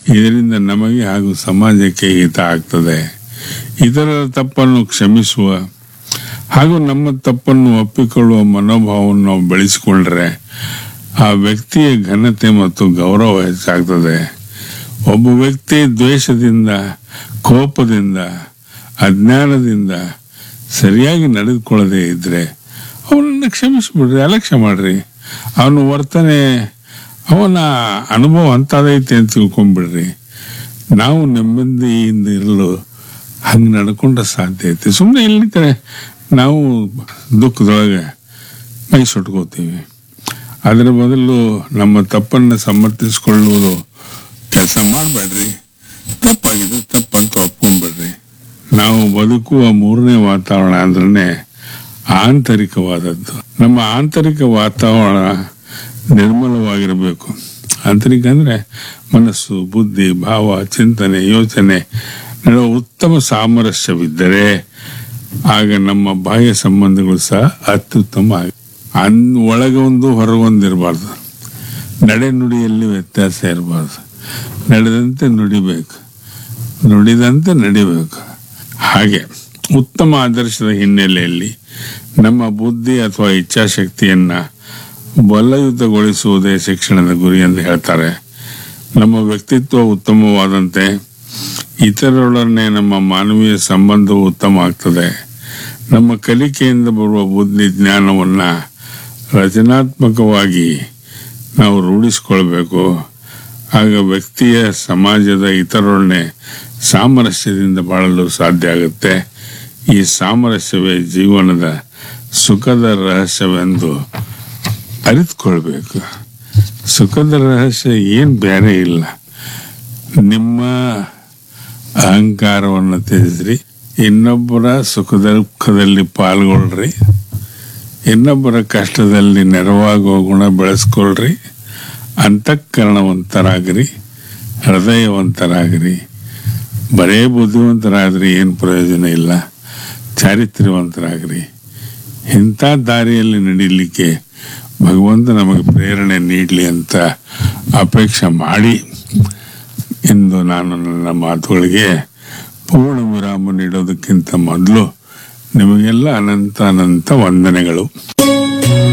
ಇದರಿಂದ ನಮಗೆ ಹಾಗೂ ಸಮಾಜಕ್ಕೆ ಹಿತ ಆಗ್ತದೆ ಇತರರ ತಪ್ಪನ್ನು ಕ್ಷಮಿಸುವ ಹಾಗೂ ನಮ್ಮ ತಪ್ಪನ್ನು ಒಪ್ಪಿಕೊಳ್ಳುವ ಮನೋಭಾವವನ್ನು ನಾವು ಬೆಳೆಸಿಕೊಂಡ್ರೆ ಆ ವ್ಯಕ್ತಿಯ ಘನತೆ ಮತ್ತು ಗೌರವ ಹೆಚ್ಚಾಗ್ತದೆ ಒಬ್ಬ ವ್ಯಕ್ತಿ ದ್ವೇಷದಿಂದ ಕೋಪದಿಂದ ಅಜ್ಞಾನದಿಂದ ಸರಿಯಾಗಿ ನಡೆದುಕೊಳ್ಳದೆ ಇದ್ರೆ ಅವನನ್ನು ಕ್ಷಮಿಸ್ಬಿಡ್ರಿ ಅಲಕ್ಷ್ಯ ಮಾಡ್ರಿ ಅವನ ವರ್ತನೆ ಅವನ ಅನುಭವ ಅಂತದೈತೆ ಅಂತ ತಿಳ್ಕೊಂಡ್ಬಿಡ್ರಿ ನಾವು ನೆಮ್ಮದಿಯಿಂದ ಇರಲು ಹಂಗೆ ನಡ್ಕೊಂಡ್ರೆ ಸಾಧ್ಯ ಐತೆ ಸುಮ್ಮನೆ ಇಲ್ಲಿ ಕಡೆ ನಾವು ದುಃಖದೊಳಗೆ ಮೈ ಸುಟ್ಕೋತೀವಿ ಅದರ ಬದಲು ನಮ್ಮ ತಪ್ಪನ್ನು ಸಮರ್ಥಿಸಿಕೊಳ್ಳುವುದು ಕೆಲಸ ಮಾಡಬೇಡ್ರಿ ತಪ್ಪಾಗಿದೆ ತಪ್ಪಂತ ಒಪ್ಕೊಂಡ್ಬಿಡ್ರಿ ನಾವು ಬದುಕುವ ಮೂರನೇ ವಾತಾವರಣ ಅಂದ್ರೆ ಆಂತರಿಕವಾದದ್ದು ನಮ್ಮ ಆಂತರಿಕ ವಾತಾವರಣ ನಿರ್ಮಲವಾಗಿರಬೇಕು ಆಂತರಿಕ ಅಂದ್ರೆ ಮನಸ್ಸು ಬುದ್ಧಿ ಭಾವ ಚಿಂತನೆ ಯೋಚನೆ ನಡುವೆ ಉತ್ತಮ ಸಾಮರಸ್ಯವಿದ್ದರೆ ಆಗ ನಮ್ಮ ಬಾಹ್ಯ ಸಂಬಂಧಗಳು ಸಹ ಅತ್ಯುತ್ತಮ ಆಗ ಅನ್ ಒಳಗೊಂದು ಹೊರಗೊಂದಿರಬಾರ್ದು ನಡೆ ನುಡಿಯಲ್ಲಿ ವ್ಯತ್ಯಾಸ ಇರಬಾರ್ದು ನಡೆದಂತೆ ನುಡಿಬೇಕು ನುಡಿದಂತೆ ನಡಿಬೇಕು ಹಾಗೆ ಉತ್ತಮ ಆದರ್ಶದ ಹಿನ್ನೆಲೆಯಲ್ಲಿ ನಮ್ಮ ಬುದ್ಧಿ ಅಥವಾ ಇಚ್ಛಾಶಕ್ತಿಯನ್ನ ಬಲಯುತಗೊಳಿಸುವುದೇ ಶಿಕ್ಷಣದ ಗುರಿ ಎಂದು ಹೇಳ್ತಾರೆ ನಮ್ಮ ವ್ಯಕ್ತಿತ್ವ ಉತ್ತಮವಾದಂತೆ ಇತರರೊಡನೆ ನಮ್ಮ ಮಾನವೀಯ ಸಂಬಂಧವು ಉತ್ತಮ ಆಗ್ತದೆ ನಮ್ಮ ಕಲಿಕೆಯಿಂದ ಬರುವ ಬುದ್ಧಿ ಜ್ಞಾನವನ್ನ ರಚನಾತ್ಮಕವಾಗಿ ನಾವು ರೂಢಿಸಿಕೊಳ್ಬೇಕು ಆಗ ವ್ಯಕ್ತಿಯ ಸಮಾಜದ ಇತರರೊಡನೆ ಸಾಮರಸ್ಯದಿಂದ ಬಾಳಲು ಸಾಧ್ಯ ಆಗುತ್ತೆ ಈ ಸಾಮರಸ್ಯವೇ ಜೀವನದ ಸುಖದ ರಹಸ್ಯವೆಂದು ಅರಿತುಕೊಳ್ಬೇಕು ಸುಖದ ರಹಸ್ಯ ಏನು ಬೇರೆ ಇಲ್ಲ ನಿಮ್ಮ ಅಹಂಕಾರವನ್ನು ತ್ಯಜಿಸ್ರಿ ಇನ್ನೊಬ್ಬರ ಸುಖ ದುಃಖದಲ್ಲಿ ಪಾಲ್ಗೊಳ್ರಿ ಇನ್ನೊಬ್ಬರ ಕಷ್ಟದಲ್ಲಿ ನೆರವಾಗುವ ಗುಣ ಬೆಳೆಸ್ಕೊಳ್ರಿ ಅಂತಃಕರಣವಂತರಾಗ್ರಿ ಹೃದಯವಂತರಾಗ್ರಿ ಬರೇ ಬುದ್ಧಿವಂತರಾದ್ರಿ ಏನು ಪ್ರಯೋಜನ ಇಲ್ಲ ಚಾರಿತ್ರ್ಯವಂತರಾಗ್ರಿ ಇಂಥ ದಾರಿಯಲ್ಲಿ ನಡೀಲಿಕ್ಕೆ ಭಗವಂತ ನಮಗೆ ಪ್ರೇರಣೆ ನೀಡಲಿ ಅಂತ ಅಪೇಕ್ಷೆ ಮಾಡಿ ಇಂದು ನಾನು ನನ್ನ ಮಾತುಗಳಿಗೆ ಪೂರ್ಣ ವಿರಾಮ ನೀಡೋದಕ್ಕಿಂತ ಮೊದಲು ನಿಮಗೆಲ್ಲ ಅನಂತ ಅನಂತ ವಂದನೆಗಳು